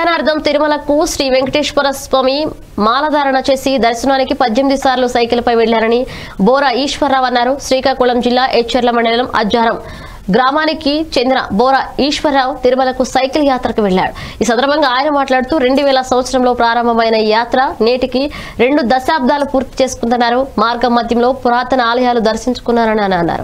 దర్శనార్థం తిరుమలకు శ్రీ వెంకటేశ్వర స్వామి మాలధారణ చేసి దర్శనానికి పద్దెనిమిది సార్లు సైకిల్పై వెళ్లారని బోరా ఈశ్వరరావు అన్నారు శ్రీకాకుళం జిల్లా ఎచ్చెర్ల మండలం అజ్జారం గ్రామానికి చెందిన బోరా ఈశ్వరరావు తిరుమలకు సైకిల్ యాత్రకు వెళ్లాడు ఈ సందర్భంగా ఆయన మాట్లాడుతూ రెండు వేల సంవత్సరంలో ప్రారంభమైన ఈ యాత్ర నేటికి రెండు దశాబ్దాలు పూర్తి చేసుకుంటున్నారు మార్గం మధ్యంలో పురాతన ఆలయాలు దర్శించుకున్నారని ఆయన అన్నారు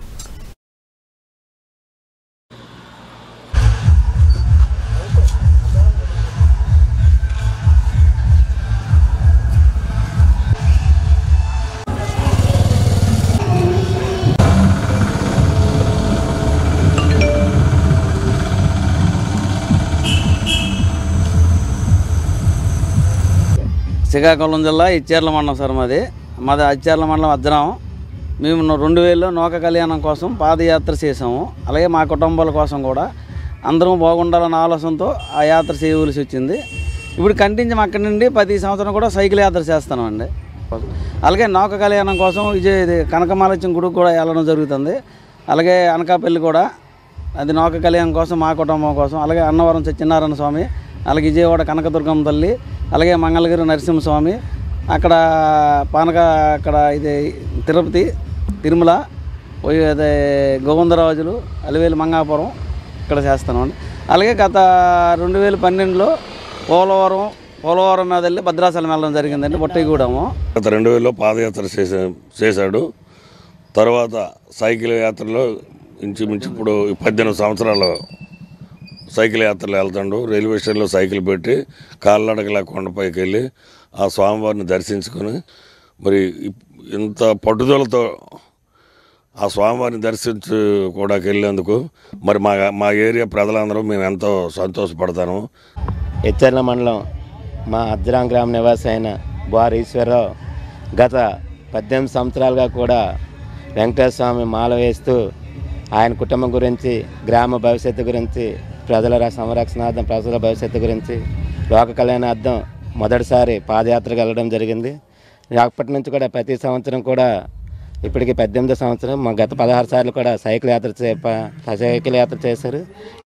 శ్రీకాకుళం జిల్లా ఇచ్చేర్ల మండలం సార్ మాది మాది ఇచ్చేర్ల మండలం అజ్జనం మేము ను- రెండు వేలలో నౌక కళ్యాణం కోసం పాదయాత్ర చేసాము అలాగే మా కుటుంబాల కోసం కూడా అందరం బాగుండాలన్న ఆలోచనతో ఆ యాత్ర చేయవలసి వచ్చింది ఇప్పుడు కంటిన్యూ అక్కడి నుండి ప్రతి సంవత్సరం కూడా సైకిల్ యాత్ర చేస్తామండి అలాగే నౌక కళ్యాణం కోసం విజయ్ ఇది కనకమాలత్యం గుడికి కూడా వెళ్ళడం జరుగుతుంది అలాగే అనకాపల్లి కూడా అది నౌక కళ్యాణం కోసం మా కుటుంబం కోసం అలాగే అన్నవరం సత్యనారాయణ స్వామి అలాగే విజయవాడ కనకదుర్గమ్మ తల్లి అలాగే మంగళగిరి నరసింహస్వామి అక్కడ పానక అక్కడ ఇది తిరుపతి తిరుమల పోయి అదే గోవిందరాజులు అలివేలు మంగాపురం ఇక్కడ చేస్తామండి అలాగే గత రెండు వేల పన్నెండులో పోలవరం పోలవరం మీద వెళ్ళి భద్రాచలం వెళ్ళడం జరిగిందండి బొట్టగూడెము గత రెండు వేలలో పాదయాత్ర చేసా చేశాడు తర్వాత సైకిల్ యాత్రలో ఇంచుమించు ఇప్పుడు ఈ పద్దెనిమిది సంవత్సరాలు సైకిల్ యాత్రలు వెళ్తాడు రైల్వే స్టేషన్లో సైకిల్ పెట్టి కాళ్ళడగల కొండపైకి వెళ్ళి ఆ స్వామివారిని దర్శించుకొని మరి ఇప్- ఇంత పట్టుదలతో ఆ స్వామివారిని దర్శించు కూడా వెళ్ళేందుకు మరి మా మా ఏరియా ప్రజలందరూ మేము ఎంతో సంతోషపడతాము హెచ్చర్ల మండలం మా అజ్రాం గ్రామ నివాసి అయిన బోర్ ఈశ్వరరావు గత పద్దెనిమిది సంవత్సరాలుగా కూడా వెంకటేశ్వర స్వామి మాల వేస్తూ ఆయన కుటుంబం గురించి గ్రామ భవిష్యత్తు గురించి ప్రజల ర- సంరక్షణార్థం ప్రజల భవిష్యత్తు గురించి లోక కళ్యాణార్థం మొదటిసారి పాదయాత్రకు వెళ్ళడం జరిగింది అప్పటి నుంచి కూడా ప్రతి సంవత్సరం కూడా ఇప్పటికి పద్దెనిమిదో సంవత్సరం మా గత పదహారు సార్లు కూడా సైకిల్ యాత్ర చే ప- సైకిల్ యాత్ర చేశారు